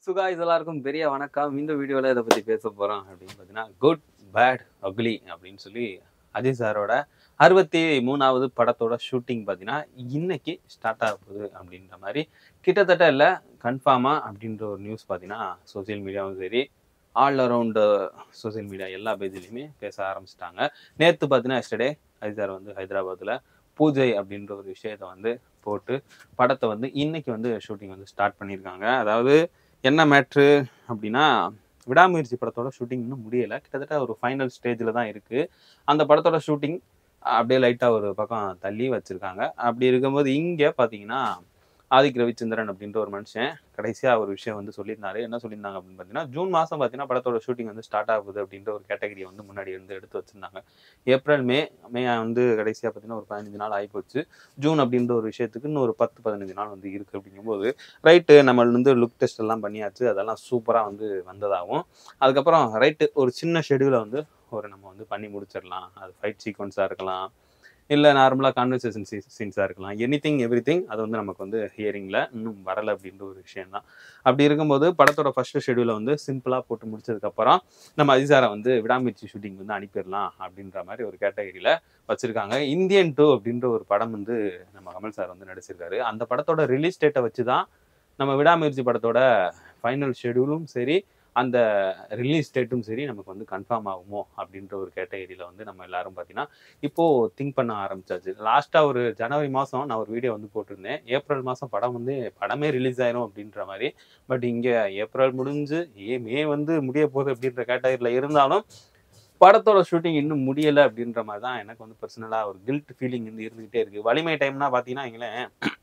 சுகாய்ஸ் எல்லாருக்கும் பெரிய வணக்கம் இந்த வீடியோவில் இதை பற்றி பேச போகிறோம் அப்படின்னு பார்த்தீங்கன்னா குட் பேட் அக்லி அப்படின்னு சொல்லி அஜய் சாரோட அறுபத்தி மூணாவது படத்தோட ஷூட்டிங் பார்த்தீங்கன்னா இன்னைக்கு ஸ்டார்ட் ஆக போகுது அப்படின்ற மாதிரி கிட்டத்தட்ட இல்லை கன்ஃபார்மாக அப்படின்ற ஒரு நியூஸ் பார்த்தீங்கன்னா சோசியல் மீடியாவும் சரி ஆல் அரவுண்டு சோசியல் மீடியா எல்லா பேஜ்லேயுமே பேச ஆரம்பிச்சிட்டாங்க நேற்று பார்த்தீங்கன்னா எஸ்டர்டே அஜய் சார் வந்து ஹைதராபாத்தில் பூஜை அப்படின்ற ஒரு விஷயத்தை வந்து போட்டு படத்தை வந்து இன்னைக்கு வந்து ஷூட்டிங் வந்து ஸ்டார்ட் பண்ணியிருக்காங்க அதாவது என்ன மேட்ரு அப்படின்னா விடாமுயற்சி படத்தோட ஷூட்டிங் இன்னும் முடியலை கிட்டத்தட்ட ஒரு ஃபைனல் ஸ்டேஜில் தான் இருக்குது அந்த படத்தோட ஷூட்டிங் அப்படியே லைட்டாக ஒரு பக்கம் தள்ளி வச்சுருக்காங்க அப்படி இருக்கும்போது இங்கே பார்த்தீங்கன்னா ஆதிக் ரவிச்சந்திரன் அப்படின்ற ஒரு மனுஷன் கடைசியாக ஒரு விஷயம் வந்து சொல்லியிருந்தாரு என்ன சொல்லியிருந்தாங்க அப்படின்னு பார்த்தீங்கன்னா ஜூன் மாதம் பார்த்தீங்கன்னா படத்தோட ஷூட்டிங் வந்து ஸ்டார்ட் ஆகுது அப்படின்ற ஒரு கேட்டகரியை வந்து முன்னாடி வந்து எடுத்து வச்சிருந்தாங்க ஏப்ரல் மே மே வந்து கடைசியாக பார்த்தீங்கன்னா ஒரு பதினஞ்சு நாள் ஆகிப்போச்சு ஜூன் அப்படின்ற ஒரு விஷயத்துக்கு இன்னும் ஒரு பத்து பதினஞ்சு நாள் வந்து இருக்குது அப்படிங்கும்போது ரைட்டு நம்ம வந்து லுக் டெஸ்ட் எல்லாம் பண்ணியாச்சு அதெல்லாம் சூப்பராக வந்து வந்ததாகவும் அதுக்கப்புறம் ரைட்டு ஒரு சின்ன ஷெடியூலை வந்து ஒரு நம்ம வந்து பண்ணி முடிச்சிடலாம் அது ஃபைட் சீக்வன்ஸாக இருக்கலாம் இல்லை நார்மலாக கான்வர்சேஷன் சீன்ஸாக இருக்கலாம் எனி திங் எவ்ரி திங் அது வந்து நமக்கு வந்து ஹியரிங்கில் இன்னும் வரலை அப்படின்ற ஒரு விஷயம் தான் அப்படி இருக்கும்போது படத்தோட ஃபர்ஸ்ட் ஷெடியூலை வந்து சிம்பிளாக போட்டு முடிச்சதுக்கப்புறம் நம்ம அதிசாரை வந்து விடாமுயற்சி ஷூட்டிங் வந்து அனுப்பிடலாம் அப்படின்ற மாதிரி ஒரு கேட்டகரியில் வச்சுருக்காங்க இந்தியன் டூ அப்படின்ற ஒரு படம் வந்து நம்ம கமல் சார் வந்து நடிச்சிருக்காரு அந்த படத்தோட ரிலீஸ் டேட்டை வச்சு தான் நம்ம விடாமுயற்சி படத்தோட ஃபைனல் ஷெடியூலும் சரி அந்த ரிலீஸ் டேட்டும் சரி நமக்கு வந்து கன்ஃபார்ம் ஆகுமோ அப்படின்ற ஒரு கேட்டகரியில் வந்து நம்ம எல்லாரும் பார்த்தீங்கன்னா இப்போது திங்க் பண்ண ஆரம்பிச்சாச்சு லாஸ்ட்டாக ஒரு ஜனவரி மாதம் நான் ஒரு வீடியோ வந்து போட்டிருந்தேன் ஏப்ரல் மாதம் படம் வந்து படமே ரிலீஸ் ஆயிரும் அப்படின்ற மாதிரி பட் இங்கே ஏப்ரல் முடிஞ்சு ஏ மே வந்து முடிய போகுது அப்படின்ற கேட்டகரியில் இருந்தாலும் படத்தோட ஷூட்டிங் இன்னும் முடியலை அப்படின்ற மாதிரி தான் எனக்கு வந்து பர்சனலாக ஒரு கில்ட் ஃபீலிங் வந்து இருந்துகிட்டே இருக்குது வலிமை டைம்னா பார்த்தீங்கன்னா எங்களேன்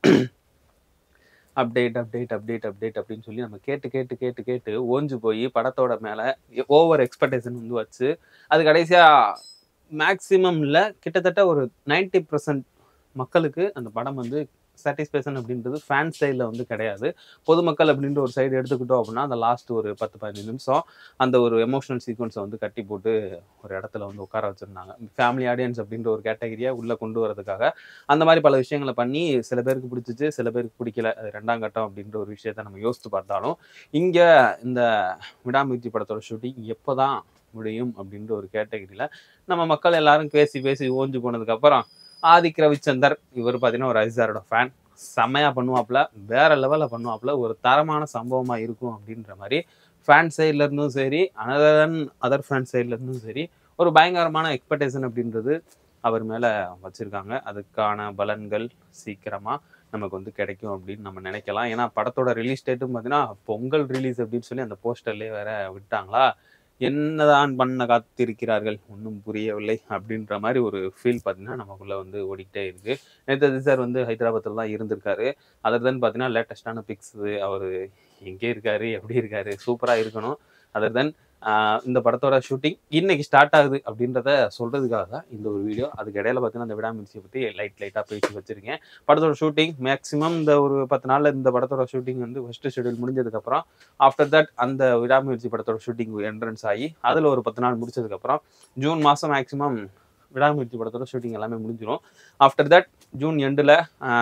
அப்டேட் அப்டேட் அப்டேட் அப்டேட் அப்படின்னு சொல்லி நம்ம கேட்டு கேட்டு கேட்டு கேட்டு ஓஞ்சு போய் படத்தோட மேலே ஓவர் எக்ஸ்பெக்டேஷன் வந்து வச்சு அது கடைசியாக மேக்ஸிமமில் கிட்டத்தட்ட ஒரு நைன்டி பர்சன்ட் மக்களுக்கு அந்த படம் வந்து சாட்டிஸ்ஃபேக்ஷன் அப்படின்றது ஃபேன் சைடில் வந்து கிடையாது பொதுமக்கள் அப்படின்ற ஒரு சைடு எடுத்துக்கிட்டோம் அப்படின்னா அந்த லாஸ்ட் ஒரு பத்து பதினஞ்சு நிமிஷம் அந்த ஒரு எமோஷனல் சீக்வன்ஸை வந்து கட்டி போட்டு ஒரு இடத்துல வந்து உட்கார வச்சுருந்தாங்க ஃபேமிலி ஆடியன்ஸ் அப்படின்ற ஒரு கேட்டகரியாக உள்ளே கொண்டு வரதுக்காக அந்த மாதிரி பல விஷயங்களை பண்ணி சில பேருக்கு பிடிச்சிச்சு சில பேருக்கு பிடிக்கல அது ரெண்டாம் கட்டம் அப்படின்ற ஒரு விஷயத்த நம்ம யோசித்து பார்த்தாலும் இங்கே இந்த விடாமுயற்சி படத்தோட ஷூட்டிங் எப்போ தான் முடியும் அப்படின்ற ஒரு கேட்டகரியில் நம்ம மக்கள் எல்லாரும் பேசி பேசி ஓஞ்சு போனதுக்கப்புறம் ஆதிக் ரவிச்சந்தர் இவர் பார்த்தீங்கன்னா ஒரு அஜிசாரோட ஃபேன் செம்மையாக பண்ணுவாப்புல வேற லெவலில் பண்ணுவாப்புல ஒரு தரமான சம்பவமாக இருக்கும் அப்படின்ற மாதிரி ஃபேன் சைட்ல இருந்தும் சரி அதர் தன் அதர் ஃபேன் சைட்ல இருந்தும் சரி ஒரு பயங்கரமான எக்ஸ்பெக்டேஷன் அப்படின்றது அவர் மேலே வச்சுருக்காங்க அதுக்கான பலன்கள் சீக்கிரமாக நமக்கு வந்து கிடைக்கும் அப்படின்னு நம்ம நினைக்கலாம் ஏன்னா படத்தோட ரிலீஸ் டேட்டும் பார்த்தீங்கன்னா பொங்கல் ரிலீஸ் அப்படின்னு சொல்லி அந்த போஸ்டர்லேயே வேற விட்டாங்களா என்னதான் பண்ண காத்திருக்கிறார்கள் ஒன்றும் புரியவில்லை அப்படின்ற மாதிரி ஒரு ஃபீல் பார்த்தீங்கன்னா நமக்குள்ள வந்து ஓடிக்கிட்டே இருக்கு நேற்று சார் வந்து ஹைதராபாத்தில் தான் இருந்திருக்காரு அதர் தென் பார்த்தீங்கன்னா லேட்டஸ்டான பிக்ஸ் அவர் எங்கே இருக்காரு எப்படி இருக்காரு சூப்பராக இருக்கணும் அதர் தென் இந்த படத்தோட ஷூட்டிங் இன்னைக்கு ஸ்டார்ட் ஆகுது அப்படின்றத சொல்றதுக்காக தான் இந்த ஒரு வீடியோ அதுக்கு இடையில பார்த்தீங்கன்னா அந்த விடாமுயற்சியை பற்றி லைட் லைட்டாக பேசி வச்சிருக்கேன் படத்தோட ஷூட்டிங் மேக்ஸிமம் இந்த ஒரு பத்து நாளில் இந்த படத்தோட ஷூட்டிங் வந்து ஃபர்ஸ்ட் ஷெடியூல் முடிஞ்சதுக்கப்புறம் ஆஃப்டர் தட் அந்த விடாமுயற்சி படத்தோட ஷூட்டிங் என்ட்ரன்ஸ் ஆகி அதில் ஒரு பத்து நாள் முடிச்சதுக்கப்புறம் ஜூன் மாதம் மேக்ஸிமம் விடாமுயற்சி படத்தோட ஷூட்டிங் எல்லாமே முடிஞ்சிடும் ஆஃப்டர் தட் ஜூன் எண்டில்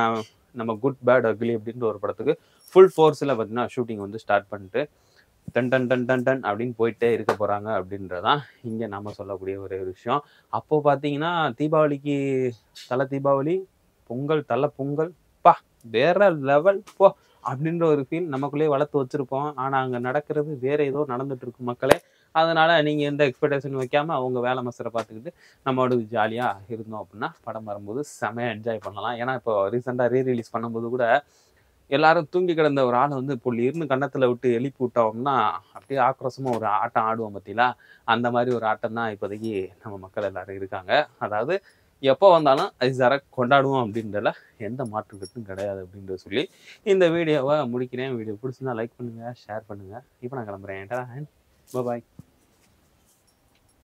நம்ம குட் பேட் அக்லி அப்படின்ற ஒரு படத்துக்கு ஃபுல் ஃபோர்ஸில் பார்த்தீங்கன்னா ஷூட்டிங் வந்து ஸ்டார்ட் பண்ணிட்டு done done done done done அப்படின்னு போயிட்டே இருக்க போகிறாங்க அப்படின்றதான் இங்கே நம்ம சொல்லக்கூடிய ஒரே ஒரு விஷயம் அப்போது பார்த்தீங்கன்னா தீபாவளிக்கு தலை தீபாவளி பொங்கல் தலை பொங்கல் பா வேற லெவல் போ அப்படின்ற ஒரு ஃபீல் நமக்குள்ளேயே வளர்த்து வச்சுருப்போம் ஆனால் அங்கே நடக்கிறது வேற ஏதோ நடந்துட்டு இருக்கு மக்களே அதனால நீங்கள் எந்த எக்ஸ்பெக்டேஷன் வைக்காம அவங்க வேலை மசரை பார்த்துக்கிட்டு நம்மளோட ஜாலியாக இருந்தோம் அப்படின்னா படம் வரும்போது செமையாக என்ஜாய் பண்ணலாம் ஏன்னா இப்போ ரீசெண்டாக ரீ ரிலீஸ் பண்ணும்போது கூட எல்லாரும் தூங்கி கிடந்த ஒரு ஆளை வந்து புள்ளி இருந்து கன்னத்தில் விட்டு எழுப்பி விட்டோம்னா அப்படியே ஆக்ரோஷமாக ஒரு ஆட்டம் ஆடுவோம் பார்த்தீங்களா அந்த மாதிரி ஒரு ஆட்டம் தான் இப்போதைக்கு நம்ம மக்கள் எல்லாரும் இருக்காங்க அதாவது எப்போ வந்தாலும் அஜிசாரை கொண்டாடுவோம் அப்படின்றல எந்த மாற்று கருத்தும் கிடையாது அப்படின்றத சொல்லி இந்த வீடியோவை முடிக்கிறேன் வீடியோ பிடிச்சிருந்தா லைக் பண்ணுங்கள் ஷேர் பண்ணுங்கள் இப்போ நான் கிளம்புறேன் பாய்